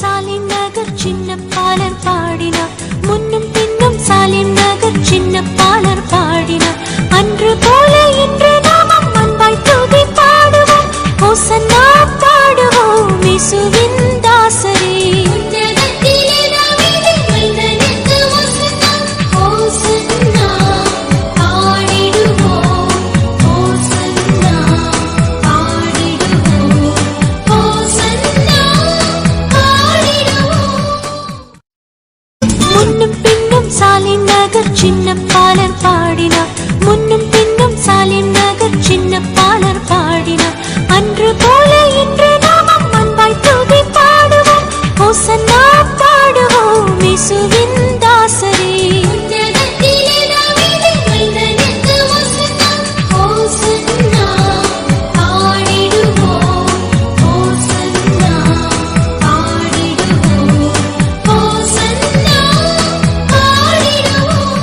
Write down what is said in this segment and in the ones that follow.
சாலின் நகர் சின்ன பாலர் பாடினார் முன்னும் பின்னும் சாலின் நகர் சின்ன பாலர் பாடினார் அன்று போல இன்று நாமும் அன்பாய் துதி பாடுவோம் ஹோசன்னா பாடுவோம் இயேசுவின் தாசரே உன்னதத்திலே தாவீது மனிதனுக்கு ஹோசன்னா ஹோசன்னா பாடிடுவோம் ஹோசன்னா பாடிடுவோம் ஹோசன்னா பாடிடுவோம் முன்னும் பின்னும் சாலின் நகர் சின்ன பாலர் பாடினார் முன்னும் பின்னும் சாலின் நகர் சின்ன பாலர் பாடினார் அன்று போல இன்று நாமும் அன்பாய் துதி பாடுவோம் ஹோசன்னா பாடுவோம் இயேசுவின் தாசரே உன்னதத்திலே தாவீது மனிதனுக்கு ஹோசன்னா ஹோசன்னா பாடிடுவோம் ஹோசன்னா பாடிடுவோம் ஹோசன்னா பாடிடுவோம்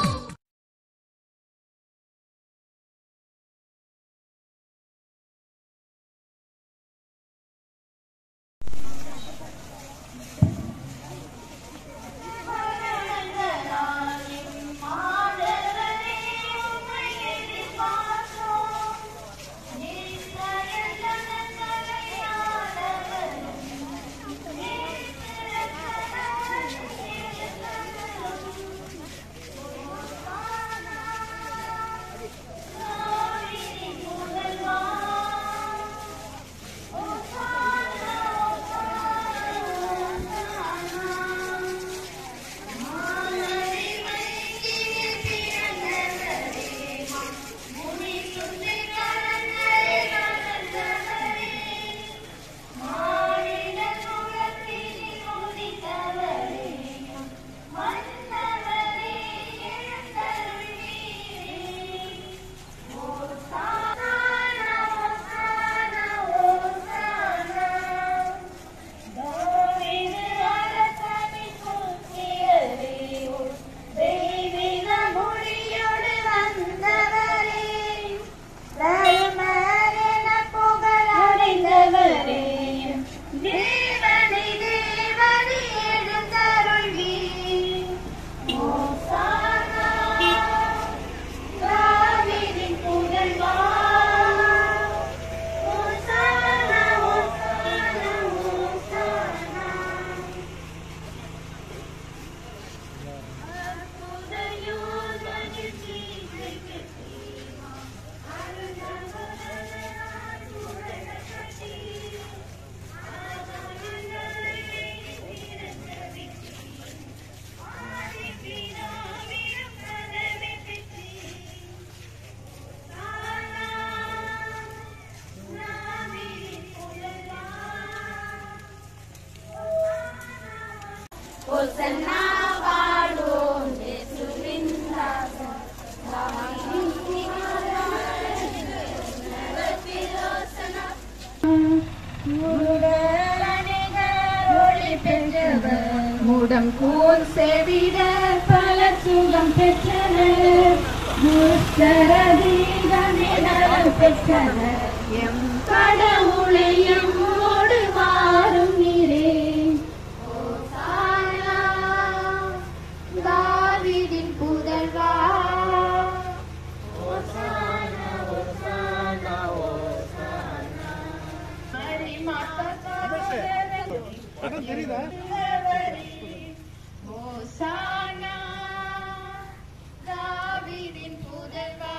மூடம் கூர் செவிட பல சுகம் பெற்றனர் முத்தரதீகமிடர் பெற்றனர் எம் கடவுளையும் ஓடு வாரும் நீரே ஓசானா, தாவீதின் புதல்வா ஓசானா, ஓசானா, ஓசானா. மரிமாதா ஓசானா, தாவீதின் புதல்வா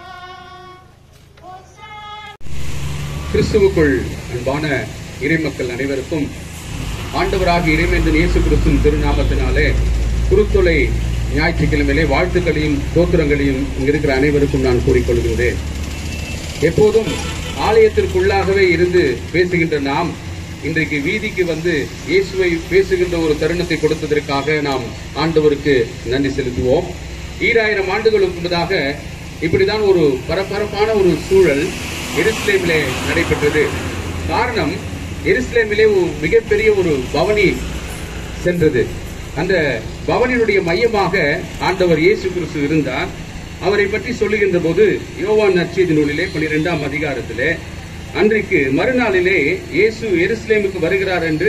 ஓசானா கிறிஸ்துவுக்குள் அன்பான இறைமக்கள் அனைவருக்கும் ஆண்டவராக இறைவேந்தன் இயேசு கிறிஸ்துவின் திருநாமத்தினாலே குருத்தொலை ஞாயிற்றுக்கிழமையிலே வாழ்த்துக்களையும் தோத்திரங்களையும் இங்க இருக்கிற அனைவருக்கும் நான் கூறிக்கொள்கிறேன் எப்போதும் ஆலயத்திற்குள்ளாகவே இருந்து பேசுகின்ற நாம் இன்றைக்கு வீதிக்கு வந்து இயேசுவை பேசுகின்ற ஒரு தருணத்தை கொடுத்ததற்காக நாம் ஆண்டவருக்கு நன்றி செலுத்துவோம் ஈராயிரம் ஆண்டுகளுக்கு முன்னதாக இப்படிதான் ஒரு பரபரப்பான ஒரு சூழல் எருசலேமிலே நடைபெற்றது காரணம் எருசலேமிலே ஒரு மிகப்பெரிய ஒரு பவனி சென்றது அந்த பவனினுடைய மையமாக ஆண்டவர் இயேசு கிறிஸ்து இருந்தார் அவரை பற்றி சொல்லுகின்ற போது யோவான் நற்செய்தி நூலிலே பனிரெண்டாம் அதிகாரத்திலே அன்றைக்கு மறுநாளிலே இயேசு எருசலேமுக்கு வருகிறார் என்று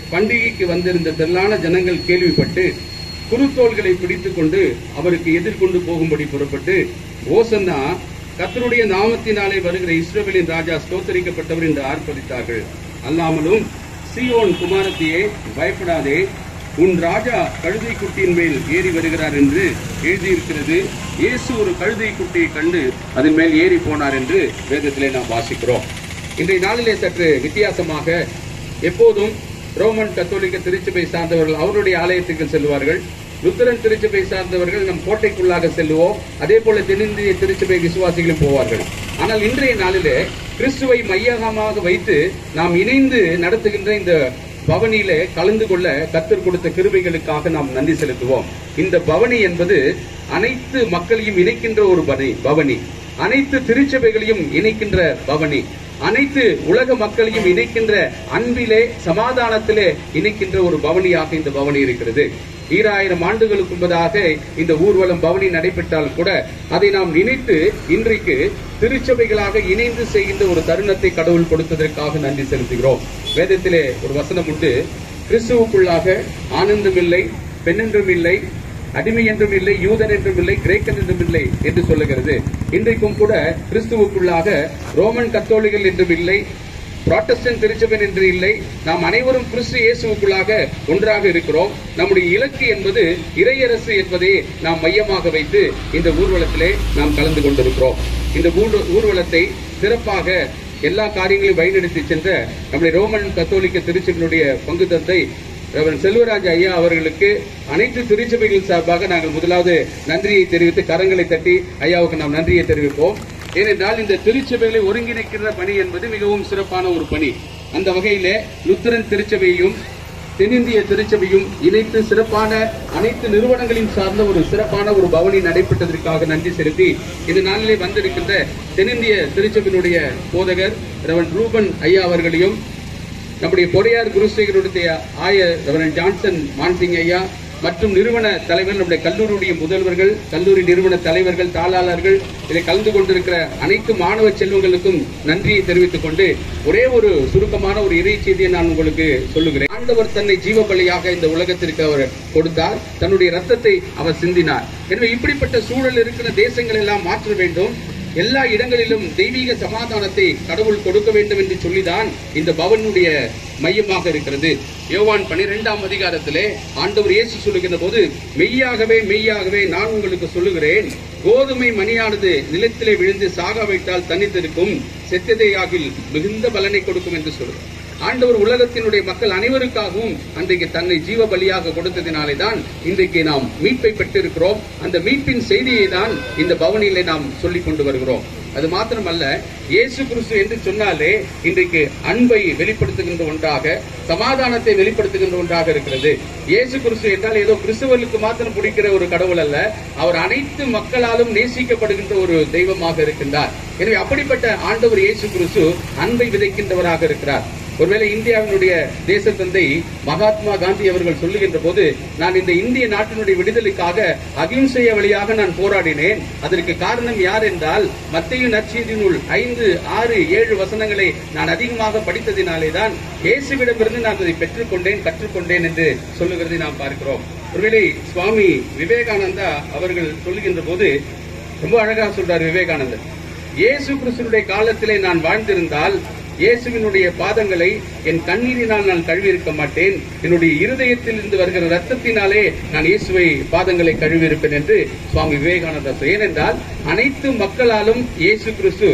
பண்டிகைக்கு வந்திருந்த திரளான ஜனங்கள் கேள்விப்பட்டு குருத்தோள்களை பிடித்துக் கொண்டு அவருக்கு எதிர்கொண்டு போகும்படி புறப்பட்டு ஓசன்னா கர்த்தருடைய நாமத்தினாலே வருகிற இஸ்ரவேலின் ராஜா ஸ்தோத்தரிக்கப்பட்டவர் என்று ஆர்ப்பரித்தார்கள் அல்லாமலும் சீயோன் குமாரத்தியே பயப்படாதே உன் ராஜா கழுதை குட்டியின் மேல் ஏறி வருகிறார் என்று எழுதியிருக்கிறது இயேசு ஒரு கழுதை குட்டியை கண்டு அதன் மேல் ஏறி போனார் என்று வேதத்திலே நாம் வாசிக்கிறோம் இன்றைய நாளிலே சற்று வித்தியாசமாக எப்போதும் ரோமன் கத்தோலிக்க திருச்சபை சார்ந்தவர்கள் அவருடைய ஆலயத்துக்கு செல்வார்கள் லுத்தரன் திருச்சபை சார்ந்தவர்கள் நம் கோட்டைக்குள்ளாக செல்லுவோம் அதே போல தென்னிந்திய திருச்சபை விசுவாசிகளும் போவார்கள் ஆனால் இன்றைய நாளிலே கிறிஸ்துவை மையகமாக வைத்து நாம் இணைந்து நடத்துகின்ற இந்த பவனியிலே கலந்து கொள்ள கத்தர் கொடுத்த கிருபைகளுக்காக நாம் நன்றி செலுத்துவோம் இந்த பவனி என்பது அனைத்து மக்களையும் இணைக்கின்ற ஒரு பணி பவனி அனைத்து திருச்சபைகளையும் இணைக்கின்ற பவனி அனைத்து உலக மக்களையும் இணைக்கின்ற அன்பிலே சமாதானத்திலே இணைக்கின்ற ஒரு பவனியாக இந்த பவனி இருக்கிறது ஈராயிரம் ஆண்டுகளுக்கு முன்பதாக இந்த ஊர்வலம் பவனி நடைபெற்றால் கூட அதை நாம் நினைத்து இன்றைக்கு திருச்சபைகளாக இணைந்து செய்கின்ற ஒரு தருணத்தை கடவுள் கொடுத்ததற்காக நன்றி செலுத்துகிறோம் வேதத்திலே ஒரு வசனம் உண்டு கிறிஸ்துவுக்குள்ளாக ஆனந்தம் இல்லை பெண்ணென்றும் இல்லை அடிமை என்றும் இல்லை யூதன் என்றும் இல்லை கிரேக்கன் என்றும் இல்லை என்று சொல்லுகிறது இன்றைக்கும் கூட கிறிஸ்துவுக்குள்ளாக ரோமன் கத்தோலிகள் என்றும் இல்லை புராட்டஸ்டன்ட் திருச்சபைன் என்று இல்லை நாம் அனைவரும் கிறிஸ்து இயேசுவுக்குள்ளாக ஒன்றாக இருக்கிறோம் நம்முடைய இலக்கு என்பது இறையரசு என்பதை நாம் மையமாக வைத்து இந்த ஊர்வலத்திலே நாம் கலந்து கொண்டிருக்கிறோம் இந்த ஊர்- ஊர்வலத்தை சிறப்பாக எல்லா காரியங்களையும் வழிநடத்தி சென்ற நம்முடைய ரோமன் கத்தோலிக்க திருச்சபையினுடைய பங்கு தந்தை ரெவரன் செல்வராஜ் ஐயா அவர்களுக்கு அனைத்து திருச்சபைகள் சார்பாக நாங்கள் முதலாவது நன்றியை தெரிவித்து கரங்களை தட்டி ஐயாவுக்கு நாம் நன்றியை தெரிவிப்போம் ஏனென்றால் இந்த திருச்சபைகளை ஒருங்கிணைக்கிற பணி என்பது மிகவும் சிறப்பான ஒரு பணி அந்த வகையிலே லுத்தரன் திருச்சபையும் தென்னிந்திய திருச்சபையும் இணைத்து சிறப்பான அனைத்து நிறுவனங்களையும் சார்ந்த ஒரு சிறப்பான ஒரு பவனி நடைபெற்றதற்காக நன்றி செலுத்தி இந்த நாளிலே வந்திருக்கின்ற தென்னிந்திய திருச்சபையினுடைய போதகர் ரெவன் ரூபன் ஐயா அவர்களையும் நம்முடைய பொறையார் குருஸ்ரீகளுடைய ஆயர் ரெவரன் ஜான்சன் மான்சிங் ஐயா மற்றும் நிறுவன தலைவர் நம்முடைய கல்லூரியுடைய முதல்வர்கள் கல்லூரி நிறுவன தலைவர்கள் தாளாளர்கள் இதை கலந்து கொண்டிருக்கிற அனைத்து மாணவ செல்வங்களுக்கும் நன்றியை தெரிவித்துக் கொண்டு ஒரே ஒரு சுருக்கமான ஒரு இறை செய்தியை நான் உங்களுக்கு சொல்லுகிறேன் ஆண்டவர் தன்னை ஜீவ பலியாக இந்த உலகத்திற்கு அவர் கொடுத்தார் தன்னுடைய ரத்தத்தை அவர் சிந்தினார் எனவே இப்படிப்பட்ட சூழல் இருக்கிற தேசங்கள் எல்லாம் மாற்ற வேண்டும் எல்லா இடங்களிலும் தெய்வீக சமாதானத்தை கடவுள் கொடுக்க வேண்டும் என்று சொல்லிதான் இந்த பவனுடைய மையமாக இருக்கிறது யோவான் பனிரெண்டாம் அதிகாரத்திலே ஆண்டவர் இயேசு சொல்லுகின்ற போது மெய்யாகவே மெய்யாகவே நான் உங்களுக்கு சொல்லுகிறேன் கோதுமை மணியானது நிலத்திலே விழுந்து சாக வைத்தால் தனித்திருக்கும் செத்ததேயாகில் மிகுந்த பலனை கொடுக்கும் என்று சொல்கிறார் ஆண்டவர் உலகத்தினுடைய மக்கள் அனைவருக்காகவும் அன்றைக்கு தன்னை ஜீவ பலியாக கொடுத்ததினாலே தான் இன்றைக்கு நாம் மீட்பை பெற்றிருக்கிறோம் அந்த மீட்பின் செய்தியை தான் இந்த பவனியிலே நாம் சொல்லிக் கொண்டு வருகிறோம் அது மாத்திரமல்ல இயேசு கிறிஸ்து என்று சொன்னாலே இன்றைக்கு அன்பை வெளிப்படுத்துகின்ற ஒன்றாக சமாதானத்தை வெளிப்படுத்துகின்ற ஒன்றாக இருக்கிறது இயேசு கிறிஸ்து என்றால் ஏதோ கிறிஸ்துவர்களுக்கு மாத்திரம் பிடிக்கிற ஒரு கடவுள் அல்ல அவர் அனைத்து மக்களாலும் நேசிக்கப்படுகின்ற ஒரு தெய்வமாக இருக்கின்றார் எனவே அப்படிப்பட்ட ஆண்டவர் இயேசு கிறிஸ்து அன்பை விதைக்கின்றவராக இருக்கிறார் ஒருவேளை இந்தியாவினுடைய தேச தந்தை மகாத்மா காந்தி அவர்கள் சொல்லுகின்ற போது நான் இந்த இந்திய நாட்டினுடைய விடுதலைக்காக அகிம்சைய வழியாக நான் போராடினேன் அதற்கு காரணம் யார் என்றால் மத்திய நற்செய்தியினுள் ஐந்து ஆறு ஏழு வசனங்களை நான் அதிகமாக படித்ததினாலே தான் இயேசுவிடமிருந்து நான் அதை பெற்றுக்கொண்டேன் கற்றுக்கொண்டேன் என்று சொல்லுகிறதை நாம் பார்க்கிறோம் ஒருவேளை சுவாமி விவேகானந்தா அவர்கள் சொல்லுகின்ற போது ரொம்ப அழகா சொல்றார் விவேகானந்தர் இயேசு கிறிஸ்துடைய காலத்திலே நான் வாழ்ந்திருந்தால் இயேசுவினுடைய பாதங்களை என் கண்ணீரினால் நான் கழுவியிருக்க மாட்டேன் என்னுடைய இருதயத்திலிருந்து வருகிற ரத்தத்தினாலே நான் இயேசுவை பாதங்களை கழுவியிருப்பேன் என்று சுவாமி விவேகானந்தர் சொன்னார். ஏனென்றால் அனைத்து மக்களாலும் இயேசு கிறிஸ்து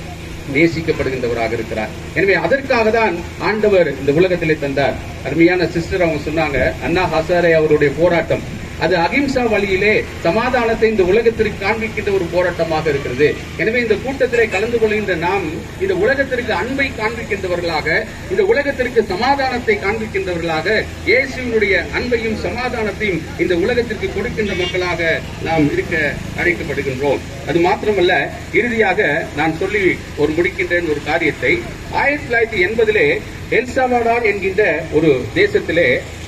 நேசிக்கப்படுகின்றவராக இருக்கிறார் எனவே அதற்காக தான் ஆண்டவர் இந்த உலகத்திலே தந்தார் அருமையான சிஸ்டர் அவங்க சொன்னாங்க அண்ணா ஹசாரே அவருடைய போராட்டம் அது அகிம்சா வழியிலே சமாதானத்தை இந்த உலகத்திற்கு காண்பிக்கின்ற ஒரு போராட்டமாக இருக்கிறது எனவே இந்த கூட்டத்திலே கலந்து கொள்கின்ற நாம் இந்த உலகத்திற்கு அன்பை காண்பிக்கின்றவர்களாக இந்த உலகத்திற்கு சமாதானத்தை காண்பிக்கின்றவர்களாக இயேசுவினுடைய அன்பையும் சமாதானத்தையும் இந்த உலகத்திற்கு கொடுக்கின்ற மக்களாக நாம் இருக்க அழைக்கப்படுகின்றோம் அது மாத்திரமல்ல இறுதியாக நான் சொல்லி ஒரு முடிக்கின்றேன் ஒரு காரியத்தை ஆயிரத்தி தொள்ளாயிரத்தி எண்பதிலே எல்சாவாடார் என்கின்ற ஒரு தேசத்திலே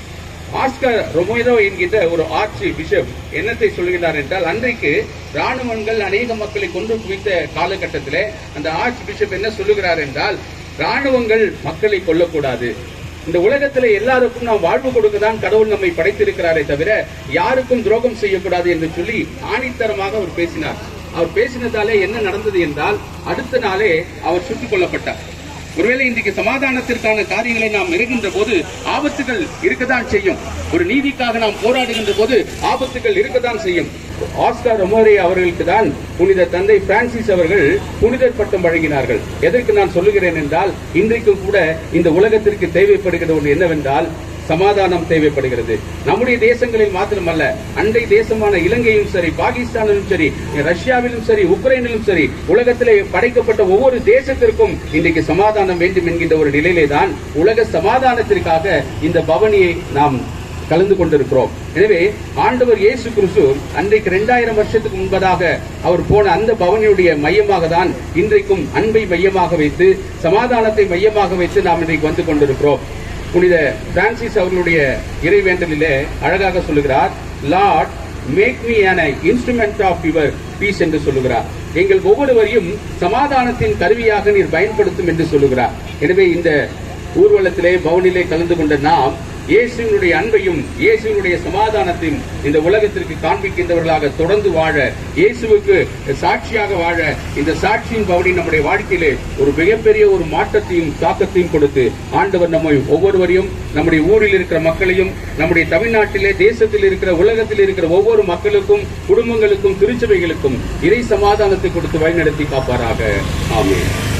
ஆஸ்கர் ரொமேரோ என்கின்ற ஒரு ஆர்ச்சி பிஷப் என்னத்தை சொல்கிறார் என்றால் அன்றைக்கு ராணுவங்கள் அநேக மக்களை கொண்டு குவித்த காலகட்டத்திலே அந்த ஆர்ச் பிஷப் என்ன சொல்லுகிறார் என்றால் ராணுவங்கள் மக்களை கொல்லக்கூடாது இந்த உலகத்துல எல்லாருக்கும் நாம் வாழ்வு கொடுக்க தான் கடவுள் நம்மை படைத்திருக்கிறாரே தவிர யாருக்கும் துரோகம் செய்யக்கூடாது என்று சொல்லி ஆணித்தரமாக அவர் பேசினார் அவர் பேசினதாலே என்ன நடந்தது என்றால் அடுத்த நாளே அவர் சுட்டுக் கொல்லப்பட்டார் ஒருவேளை இன்றைக்கு சமாதானத்திற்கான காரியங்களை நாம் நெருங்கின்ற போது ஆபத்துகள் இருக்கத்தான் செய்யும் ஒரு நீதிக்காக நாம் போராடுகின்ற போது ஆபத்துகள் இருக்கத்தான் செய்யும் ஆஸ்கார் ரொமோரே அவர்களுக்கு தான் புனித தந்தை பிரான்சிஸ் அவர்கள் புனிதர் பட்டம் வழங்கினார்கள் எதற்கு நான் சொல்லுகிறேன் என்றால் இன்றைக்கும் கூட இந்த உலகத்திற்கு தேவைப்படுகிற ஒன்று என்னவென்றால் சமாதானம் தேவைப்படுகிறது நம்முடைய தேசங்களில் மாத்திரமல்ல அண்டை தேசமான இலங்கையும் சரி பாகிஸ்தானிலும் சரி ரஷ்யாவிலும் சரி உக்ரைனிலும் சரி உலகத்திலே படைக்கப்பட்ட ஒவ்வொரு தேசத்திற்கும் இன்றைக்கு சமாதானம் வேண்டும் என்கின்ற ஒரு நிலையிலே தான் உலக சமாதானத்திற்காக இந்த பவனியை நாம் கலந்து கொண்டிருக்கிறோம் எனவே ஆண்டவர் இயேசு கிறிஸ்து அன்றைக்கு இரண்டாயிரம் வருஷத்துக்கு முன்பதாக அவர் போன அந்த பவனியுடைய மையமாக தான் இன்றைக்கும் அன்பை மையமாக வைத்து சமாதானத்தை மையமாக வைத்து நாம் இன்றைக்கு வந்து கொண்டிருக்கிறோம் புனித பிரான்சிஸ் அவர்களுடைய இறைவேண்டலிலே அழகாக சொல்லுகிறார் Lord make me an instrument of your peace என்று சொல்லுகிறார் எங்கள் ஒவ்வொருவரையும் சமாதானத்தின் கருவியாக நீர் பயன்படுத்தும் என்று சொல்லுகிறார் எனவே இந்த ஊர்வலத்திலே பவனிலே கலந்து கொண்ட நாம் இயேசுவினுடைய அன்பையும் இயேசுவினுடைய சமாதானத்தையும் இந்த உலகத்திற்கு காண்பிக்கின்றவர்களாக தொடர்ந்து வாழ இயேசுவுக்கு சாட்சியாக வாழ இந்த சாட்சியின் பவனி நம்முடைய வாழ்க்கையிலே ஒரு மிகப்பெரிய ஒரு மாற்றத்தையும் தாக்கத்தையும் கொடுத்து ஆண்டவர் நம்மை ஒவ்வொருவரையும் நம்முடைய ஊரில் இருக்கிற மக்களையும் நம்முடைய தமிழ்நாட்டிலே தேசத்தில் இருக்கிற உலகத்தில் இருக்கிற ஒவ்வொரு மக்களுக்கும் குடும்பங்களுக்கும் திருச்சபைகளுக்கும் இறை சமாதானத்தை கொடுத்து வழிநடத்தி காப்பாராக ஆமென்